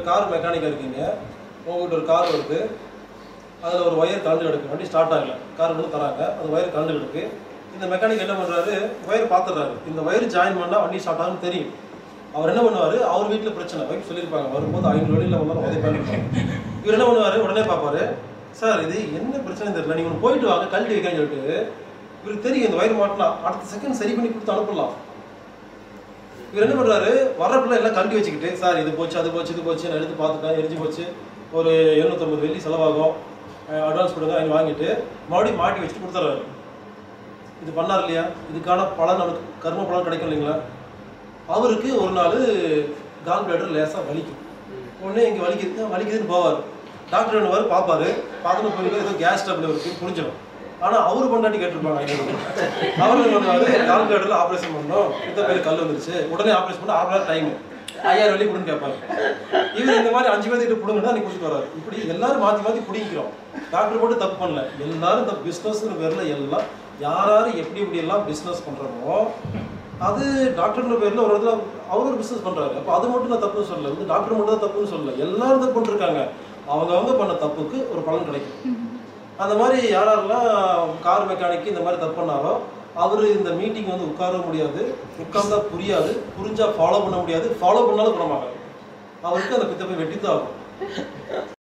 car மெக்கானிக்காக இருக்கீங்க உங்ககிட்ட ஒரு கார் வருது அதில் ஒரு ஒயர் கலந்து கிடக்கு வண்டி ஸ்டார்ட் ஆகல கார் கொண்டு தராங்க அந்த ஒயர் கலந்து கிடக்கு இந்த மெக்கானிக் என்ன பண்ணுறாரு ஒயர் பார்த்துடுறாரு இந்த ஒயர் ஜாயின் பண்ணால் வண்டி ஸ்டார்ட் ஆகும்னு தெரியும் அவர் என்ன பண்ணுவார் அவர் வீட்டில் பிரச்சனை வைஃப் சொல்லியிருப்பாங்க வரும்போது ஐநூறு வழியில் வந்தாலும் உதவி இவர் என்ன பண்ணுவார் உடனே பார்ப்பாரு சார் இது என்ன பிரச்சனை தெரியல நீங்கள் ஒன்று போயிட்டு வாங்க கழட்டி வைக்கிறேன்னு சொல்லிட்டு இவருக்கு தெரியும் இந்த ஒயர் மாட்டினா அடுத்த செகண்ட் சரி பண்ணி கொடுத்து அனுப்பலாம் இவர் என்ன பண்றாரு வர்றப்பல எல்லாம் கண்டி வச்சுக்கிட்டு சார் இது போச்சு அது போச்சு இது போச்சு நான் எடுத்து பார்த்துட்டேன் எரிஞ்சு போச்சு ஒரு எழுநூத்தம்பது வெள்ளி செலவாகும் அட்வான்ஸ் கொடுங்க அவங்க வாங்கிட்டு மறுபடியும் மாட்டி வச்சுட்டு கொடுத்துறாரு இது பண்ணார் இல்லையா இதுக்கான பலன் நமக்கு கர்ம பலன் கிடைக்கும் இல்லைங்களா அவருக்கு ஒரு நாள் கால் பிளேடர் லேசாக வலிக்கும் உடனே இங்கே வலிக்குது வலிக்குதுன்னு போவார் டாக்டர் என்னவார் பார்ப்பாரு பார்த்துட்டு போய் ஏதோ கேஸ் டபிள் இருக்கு புரிஞ்சிடும் ஆனால் அவரு பொண்டாட்டி கேட்டிருப்பாங்க ஐநூறு அவர் என்ன பண்ணுவாரு கால் பிளேடரில் ஆப்ரேஷன் பண்ணோம் இந்த பேர் கல் வந்துருச்சு உடனே ஆப்ரேஷன் பண்ண ஆறு டைம் ஐயாயிரம் வெள்ளி கொடுன்னு கேட்பாங்க இவர் இந்த மாதிரி அஞ்சு பேர்த்திட்ட பிடுங்க தான் நீ கொடுத்துட்டு வராரு இப்படி எல்லாரும் மாற்றி மாற்றி பிடிக்கிறோம் டாக்டர் மட்டும் தப்பு பண்ணல எல்லாரும் இந்த பிஸ்னஸ்னு பேரில் எல்லாம் யார் யார் எப்படி எப்படி எல்லாம் பிஸ்னஸ் பண்ணுறோமோ அது டாக்டர்ன்ற பேரில் ஒரு இடத்துல அவர் ஒரு பிஸ்னஸ் பண்ணுறாரு அப்போ அது மட்டும் நான் தப்புன்னு சொல்லல வந்து டாக்டர் மட்டும் தான் தப்புன்னு சொல்லல எல்லாரும் தப்பு பண்ணிருக்காங்க அவங்கவங்க பண்ண தப்புக்கு ஒரு பலன் கிடைக்கும் அந்த மாதிரி யாரெல்லாம் கார் மெக்கானிக்கு இந்த மாதிரி தப்பு பண்ணாரோ அவர் இந்த மீட்டிங் வந்து உட்கார முடியாது உட்கார்ந்தா புரியாது புரிஞ்சா ஃபாலோ பண்ண முடியாது ஃபாலோ பண்ணாலும் குணமாகாது அவருக்கு அந்த பித்தப்பை வெட்டி தான் ஆகும்